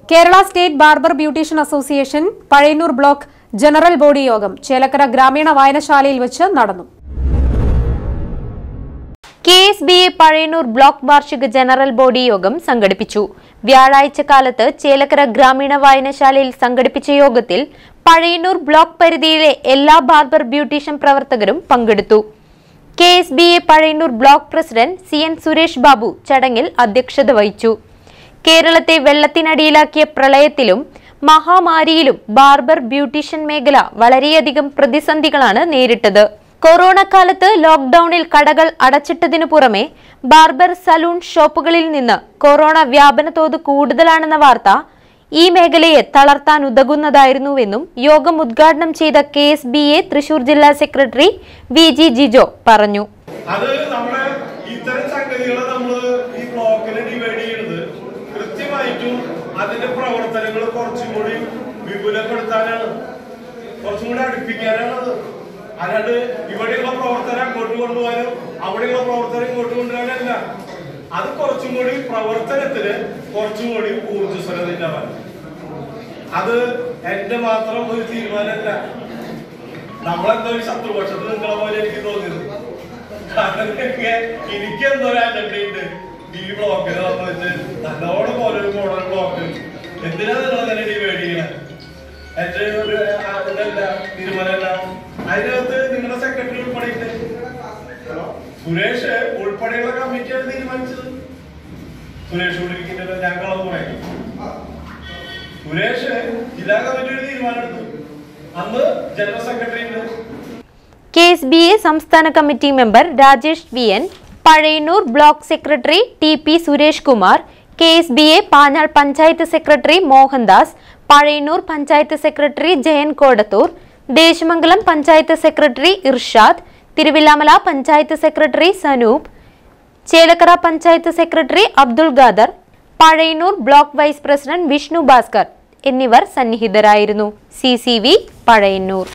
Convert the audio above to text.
Kerala state barber beautician association Pazhayannur block general body യോഗം ചേലക്കര ഗ്രാമീണ വായനശാലയിൽ വെച്ച് നടന്നു K S B A Pazhayannur block വാർഷിക ജനറൽ ബോഡി യോഗം സംഘടിപ്പിച്ചു വ്യാഴാഴ്ച കാലത്ത് ചേലക്കര ഗ്രാമീണ വായനശാലയിൽ സംഘടിപ്പിച്ച യോഗത്തിൽ പഴയന്നൂർ ബ്ലോക്ക് പരിധിയിലെ എല്ലാ ബാർബർ ബ്യൂട്ടീഷ്യൻ പ്രവർത്തകരും പങ്കെടുത്തു K S B A Pazhayannur block president C N Suresh Babu ചടങ്ങിൽ അധ്യക്ഷത വഹിച്ചു കേരളത്തെ വെള്ളത്തിനടിയിലാക്കിയ പ്രളയത്തിലും മഹാമാരിയിലും ബാർബർ ബ്യൂട്ടീഷ്യൻ മേഖല വളരെയധികം പ്രതിസന്ധികളാണ് നേരിട്ടത് കൊറോണ കാലത്ത് ലോക്ക്ഡൌണിൽ കടകൾ അടച്ചിട്ടതിനു പുറമെ ബാർബർ സലൂൺ ഷോപ്പുകളിൽ നിന്ന് കൊറോണ വ്യാപന തോത് കൂടുതലാണെന്ന വാർത്ത ഈ മേഖലയെ തളർത്താൻ ഉതകുന്നതായിരുന്നുവെന്നും യോഗം ഉദ്ഘാടനം ചെയ്ത K S B A Thrissur ജില്ലാ സെക്രട്ടറി വി ജി ജിജോ പറഞ്ഞു അത് നമ്മുടെ ഇത്തരം സംഗതികളെ നമ്മൾ ഈ ബ്ലോക്കിൽ ഡിവൈഡ് ചെയ്യുന്നത് കൃത്യമായിട്ടും അതിന്റെ പ്രവർത്തനങ്ങൾ കുറച്ചും കൂടി വിപുലപ്പെടുത്താനാണ് കുറച്ചും കൂടി അടുപ്പിക്കാനാണ് അത് അല്ലാണ്ട് ഇവിടെയുള്ള പ്രവർത്തനം അങ്ങോട്ട് കൊണ്ടുപോകാനും അവിടെയുള്ള പ്രവർത്തനം ഇങ്ങോട്ട് കൊണ്ടുപോകാനല്ല അത് കുറച്ചും കൂടി പ്രവർത്തനത്തിന് കുറച്ചും കൂടി ഊർജ്ജസ്വലത ഉണ്ടാവാൻ അത് എന്റെ മാത്രം ഒരു തീരുമാനമല്ല നമ്മളെന്തോ ഒരു ശത്രുപക്ഷത്ത് നിൽക്കണ പോലെ എനിക്ക് തോന്നിയത് കാരണം എനിക്ക് എനിക്ക് എന്തോ ഒരു അജണ്ട ഉണ്ട് ഈ ബ്ലോക്കിൽ വന്നിട്ട് നല്ലോണം പോലെ ഒരു മോഡൽ ബ്ലോക്ക് എന്തിനാ നിങ്ങൾ അങ്ങനെ ഡിവൈഡ് ചെയ്യണേ എന്റെ ഒരു ആ, ഇതല്ല തീരുമാനമല്ല അതിനകത്ത് നിങ്ങളുടെ സെക്രട്ടറി ഉൾപ്പെടെ സുരേഷ് ഉൾപ്പെടെയുള്ള കമ്മിറ്റിയാണ് തീരുമാനിച്ചത് സുരേഷ് വിളിക്കുന്നത് ഞങ്ങളെ കൂടെ സുരേഷ് ജില്ലാ കമ്മിറ്റിയുടെ തീരുമാനം എടുത്തു അന്ന് ജനറൽ സെക്രട്ടറി ഉണ്ട് കെ എസ് ബി എ സംസ്ഥാന committee member Rajesh V N Pazhayannur block secretary T P Suresh Kumar K S B A Panjal panchayat secretary Mohandas Pazhayannur panchayat secretary Jayan Kodathur Desamangalam panchayat secretary Irshad Thiruvilwamala panchayat secretary Sanoop Chelakkara panchayat secretary Abdul Khader Pazhayannur block vice president Vishnu Bhaskar എന്നിവർ സന്നിഹിതരായിരുന്നു സി സി വി പഴയന്നൂർ